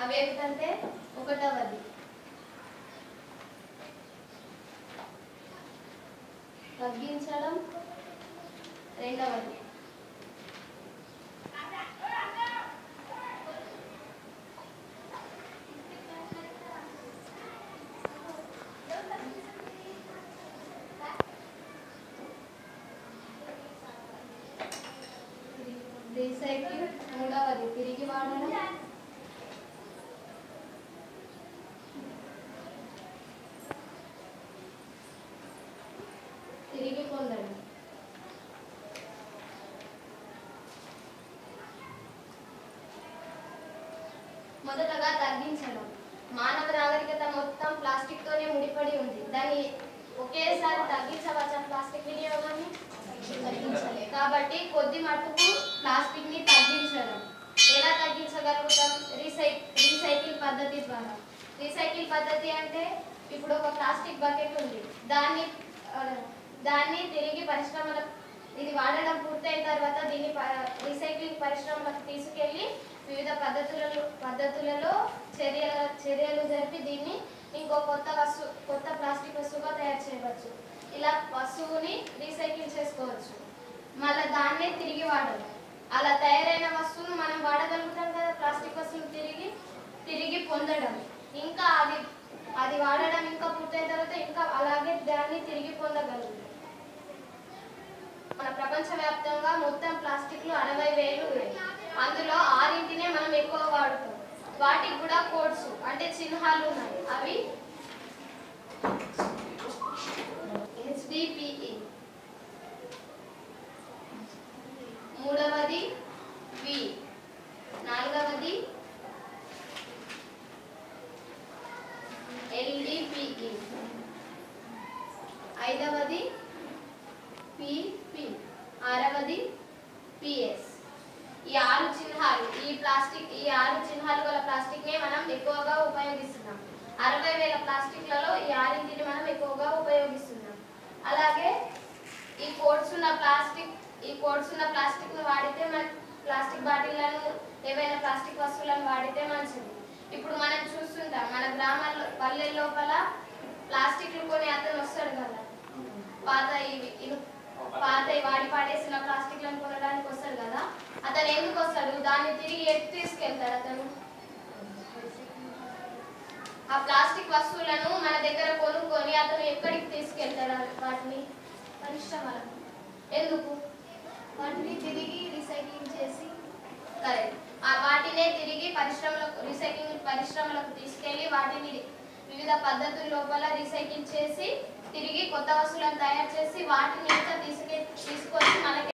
అవి ఏమిటంటే ఒకటవది తగ్గించడం రెండవది రీసైకిల్ మూడవది తిరిగి వాడడం తిరిగి పొందడం మొదటగా తగ్గించడం మానవ నాగరికత మొత్తం ప్లాస్టిక్ తోనే ముడిపడి ఉంది దాన్ని ఒకేసారి తగ్గించవచ్చా ప్లాస్టిక్ వినియోగాన్ని తగ్గించలే కాబట్టి కొద్ది మట్టుకు ప్లాస్టిక్ ని తగ్గించడం ఎలా తగ్గించగలుగుతాం రీసై రీసైకిల్ పద్ధతి ద్వారా రీసైకిల్ పద్ధతి అంటే ఇప్పుడు ఒక ప్లాస్టిక్ బకెట్ ఉంది దాన్ని ఆ, దాన్ని తిరిగి పరిశ్రమలకు ఇది వాడడం పూర్తయిన తర్వాత దీన్ని ప- రీసైక్లింగ్ పరిశ్రమలకు తీసుకెళ్లి వివిధ పద్ధతులలో పద్ధతులలో చర్యల చర్యలు జరిపి దీన్ని ఇంకో కొత్త వస్తువు కొత్త ప్లాస్టిక్ వస్తువుగా తయారు చేయవచ్చు ఇలా వస్తువుని రీసైకిల్ చేసుకోవచ్చు మళ్ళీ దాన్నే తిరిగి వాడడం అలా తయారైన వస్తువును మనం వాడగలుగుతాం కదా ప్లాస్టిక్ వస్తువును తిరిగి తిరిగి పొందడం ఇంకా అది అది వాడడం ఇంకా పూర్తయిన తర్వాత ఇంకా అలాగే దాన్ని తిరిగి పొందగలుగుతాం మన ప్రపంచవ్యాప్తంగా మొత్తం ప్లాస్టిక్లు అరవై వేలు ఉన్నాయి అందులో ఆరింటినే మనం ఎక్కువ వాడుతాం వాటికి కూడా కోడ్స్ అంటే చిహ్నాలు ఉన్నాయి అవి హెచ్డిపిఈ మూడవది వి నాలుగవది ఎల్డిపిఈ ఐదవది పిపి ఆరవది పిఎస్ ఈ ఆరు చిహ్నాలు ఈ ప్లాస్టిక్ ఈ ఆరు చిహ్నాలు గల ప్లాస్టిక్ నే మనం ఎక్కువగా ఉపయోగిస్తున్నాం అరవై వేల ప్లాస్టిక్లలో ఈ ఆరింటిని మనం ఎక్కువగా ఉపయోగిస్తున్నాం అలాగే ఈ కోడ్స్ ఉన్న ప్లాస్టిక్ ఈ కోడ్స్ ఉన్న ప్లాస్టిక్ ను వాడితే మన ప్లాస్టిక్ బాటిళ్లను ఏవైనా ప్లాస్టిక్ వస్తువులను వాడితే మంచిది ఇప్పుడు మనం చూస్తుంటాం మన గ్రామాల్లో పల్లె లోపల ప్లాస్టిక్లు కొని అతను వస్తాడు కదా పాత ఇవి ఇను పాత వాడి పాడేసిన ప్లాస్టిక్లను కొనడానికి వస్తాడు కదా అతను ఎందుకు వస్తాడు దాన్ని తిరిగి ఎత్తి తీసుకెళ్తాడు అతను ఆ ప్లాస్టిక్ వస్తువులను మన దగ్గర కొనుక్కొని అతను ఎక్కడికి తీసుకెళ్తాడు వాటిని పరిశ్రమలకు ఎందుకు వాటిని తిరిగి రీసైక్లింగ్ చేసి కరెక్ట్ ఆ వాటినే తిరిగి పరిశ్రమలకు రీసైక్లింగ్ పరిశ్రమలకు తీసుకెళ్లి వాటిని వివిధ పద్ధతుల లోపల రీసైకిల్ చేసి తిరిగి కొత్త వస్తువులను తయారు చేసి వాటిని ఇంకా తీసుకె తీసుకొచ్చి మనకి